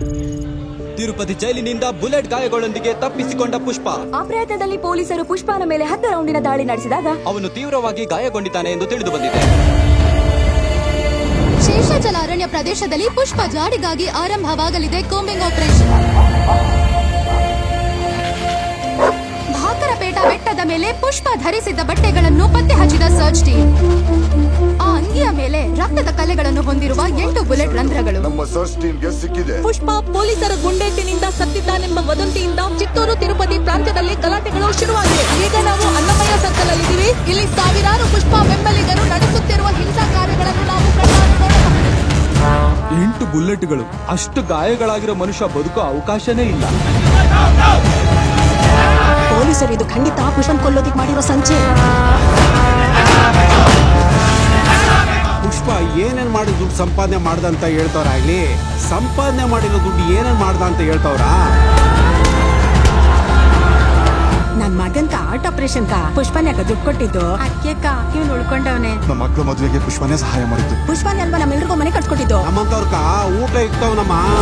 ತಿರುಪತಿ ಜೈಲಿನಿಂದ ಬುಲೆಟ್ ಗಾಯಗಳೊಂದಿಗೆ ತಪ್ಪಿಸಿಕೊಂಡ ಪುಷ್ಪ ಆ ಪ್ರಯತ್ನದಲ್ಲಿ ಪೊಲೀಸರು ಪುಷ್ಪನ ಮೇಲೆ ಹತ್ತು ರೌಂಡಿನ ದಾಳಿ ನಡೆಸಿದಾಗ ಅವನು ತೀವ್ರವಾಗಿ ಗಾಯಗೊಂಡಿದ್ದಾನೆ ಎಂದು ತಿಳಿದು ಬಂದಿದೆ ಶೇಷಾಚಲ ಅರಣ್ಯ ಪ್ರದೇಶದಲ್ಲಿ ಪುಷ್ಪ ಜಾಡಿಗಾಗಿ ಆರಂಭವಾಗಲಿದೆ ಕೋಂಬಿಂಗ್ ಆಪರೇಷನ್ ಭಾಕರಪೇಟ ಬೆಟ್ಟದ ಮೇಲೆ ಪುಷ್ಪ ಧರಿಸಿದ್ದ ಬಟ್ಟೆಗಳನ್ನು ಪತ್ತೆ ಹಚ್ಚಿದ ಸರ್ಚ್ ಟೀಮ್ ಆ ಅಂಗಿಯ ಮೇಲೆ ರಕ್ತದ ಕಲೆಗಳನ್ನು ಹೊಂದಿರುವ ಎಂಟು ಬುಲೆಟ್ ರಂಧ್ರಗಳು ನಮ್ಮ ಸರ್ಚ್ ಟೀಮ್ಗೆ ಸಿಕ್ಕಿದೆ ಪುಷ್ಪ ಪೊಲೀಸರ ಗುಂಡೇಟಿನಿಂದ ಸತ್ತಿದ್ದಾನೆಂಬ ವದಂತಿಯಿಂದ ಚಿತ್ತೂರು ತಿರುಪತಿ ಪ್ರಾಂತ್ಯದಲ್ಲಿ ಗಲಾಟೆಗಳು ಶುರುವಾಗಿವೆ ಈಗ ನಾವು ಅನ್ನಮಯ್ಯ ಸರ್ಕಲ್ ಅಲ್ಲಿದ್ದೀವಿ ಇಲ್ಲಿ ಸಾವಿರಾರು ಪುಷ್ಪ ಬೆಂಬಲಿಗರು ನಡೆಸುತ್ತಿರುವ ಹಿಂಸಾ ಕಾರ್ಯಗಳನ್ನು ನಾವು ಕಣ್ಣಾರೆ ನೋಡಬಹುದು ಎಂಟು ಬುಲೆಟ್ಗಳು ಅಷ್ಟು ಗಾಯಗಳಾಗಿರೋ ಮನುಷ್ಯ ಬದುಕೋ ಅವಕಾಶನೇ ಇಲ್ಲ ಪೊಲೀಸರು ಇದು ಖಂಡಿತ ಪುಷ್ಪನ್ ಕೊಲ್ಲೋದಿಕ್ ಮಾಡಿರೋ ಸಂಚೆ ಪುಷ್ಪ ಏನೇನ್ ಮಾಡಿ ದುಡ್ಡು ಸಂಪಾದನೆ ಮಾಡ್ದ ಅಂತ ಹೇಳ್ತವ್ರಾಗ್ಲಿ ಸಂಪಾದನೆ ಮಾಡಿರೋ ದುಡ್ಡು ಏನೇನ್ ಮಾಡ್ದ ಅಂತ ಹೇಳ್ತವ್ರ ನನ್ ಮಗನ್ಕ ಆರ್ಟ್ ಆಪರೇಷನ್ ಕಾ ಪುಷ್ಪನ್ಯಾಗ ದುಡ್ಡು ಕೊಟ್ಟಿದ್ದು ಅಕ್ಕೇಕ ಇವ್ನು ಉಳ್ಕೊಂಡವನೆ ನಮ್ಮ ಮಕ್ಕಳ ಮದುವೆಗೆ ಪುಷ್ಪನೇ ಸಹಾಯ ಮಾಡಿದ್ದು ಪುಷ್ಪನ್ ಅಲ್ವಾ ನಮ್ಮೆಲ್ರಿಗೂ ಮನೆ ಕಟ್ಸ್ಕೊಟ್ಟಿದ್ದು ನಮ್ಮಂತವ್ರಕ ಊಟ ಇಕ್ತಾವ್ ನಮ್ಮ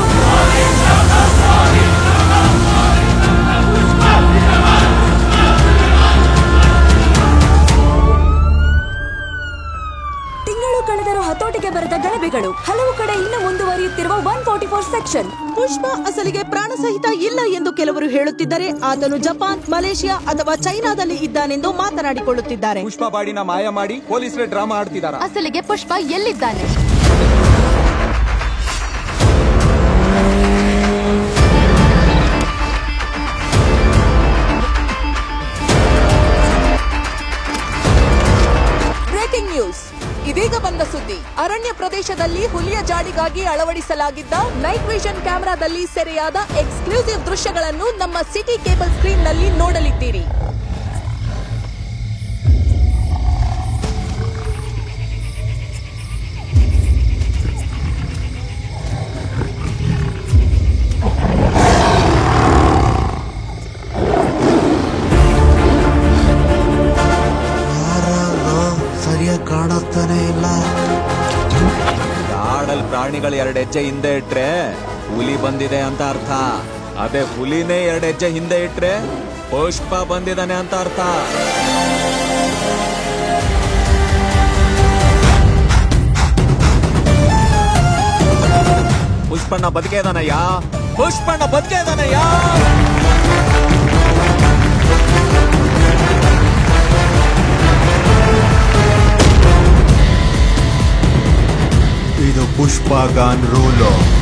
ತಿಂಗಳು ಕಳೆದರೂ ಹತೋಟಿಗೆ ಬರದ ಗಲಭೆಗಳು ಹಲವು ಕಡೆ ಇನ್ನು ಮುಂದುವರಿಯುತ್ತಿರುವ ಒನ್ ಫೋರ್ಟಿ ಫೋರ್ ಸೆಕ್ಷನ್ ಪುಷ್ಪ ಅಸಲಿಗೆ ಪ್ರಾಣ ಸಹಿತ ಇಲ್ಲ ಎಂದು ಕೆಲವರು ಹೇಳುತ್ತಿದ್ದರೆ ಆತನು ಜಪಾನ್ ಮಲೇಷಿಯಾ ಅಥವಾ ಚೈನಾದಲ್ಲಿ ಇದ್ದಾನೆಂದು ಮಾತನಾಡಿಕೊಳ್ಳುತ್ತಿದ್ದಾರೆ ಪುಷ್ಪ ಬಾಡಿನ ಮಾಯ ಮಾಡಿ ಪೊಲೀಸರೇ ಡ್ರಾಮಾ ಆಡ್ತಿದಾರ ಅಸಲಿಗೆ ಪುಷ್ಪ ಎಲ್ಲಿದ್ದಾನೆ ಬ್ರೇಕಿಂಗ್ ನ್ಯೂಸ್ ಇದೀಗ ಬಂದ ಸುದ್ದಿ ಅರಣ್ಯ ಪ್ರದೇಶದಲ್ಲಿ ಹುಲಿಯ ಜಾಡಿಗಾಗಿ ಅಳವಡಿಸಲಾಗಿದ್ದ ನೈಟ್ ವಿಷನ್ ಕ್ಯಾಮೆರಾದಲ್ಲಿ ಸೆರೆಯಾದ ಎಕ್ಸ್ಕ್ಲೂಸಿವ್ ದೃಶ್ಯಗಳನ್ನು ನಮ್ಮ ಸಿಟಿ ಕೇಬಲ್ ಸ್ಕ್ರೀನ್ ನಲ್ಲಿ ನೋಡಲಿದ್ದೀರಿ ಸರಿಯಾಗಿ ಕಾಣಿಸ್ತಾನೆ ಇಲ್ಲ ಕಾಡಲ್ ಪ್ರಾಣಿಗಳು ಎರಡು ಹೆಜ್ಜೆ ಹಿಂದೆ ಇಟ್ರೆ ಹುಲಿ ಬಂದಿದೆ ಅಂತ ಅರ್ಥ ಅದೇ ಹುಲಿನೇ ಎರಡು ಹೆಜ್ಜೆ ಹಿಂದೆ ಇಟ್ರೆ ಪುಷ್ಪ ಬಂದಿದ್ದಾನೆ ಅಂತ ಅರ್ಥ ಪುಷ್ಪಣ್ಣ ಬದುಕೆ ಇದಾನಯ್ಯ ಪುಷ್ಪಣ್ಣ ಬದುಕೆ ಇದಾನಯ್ಯ ಇದು ಪುಷ್ಪ ಗಾನ್ ರೂಲು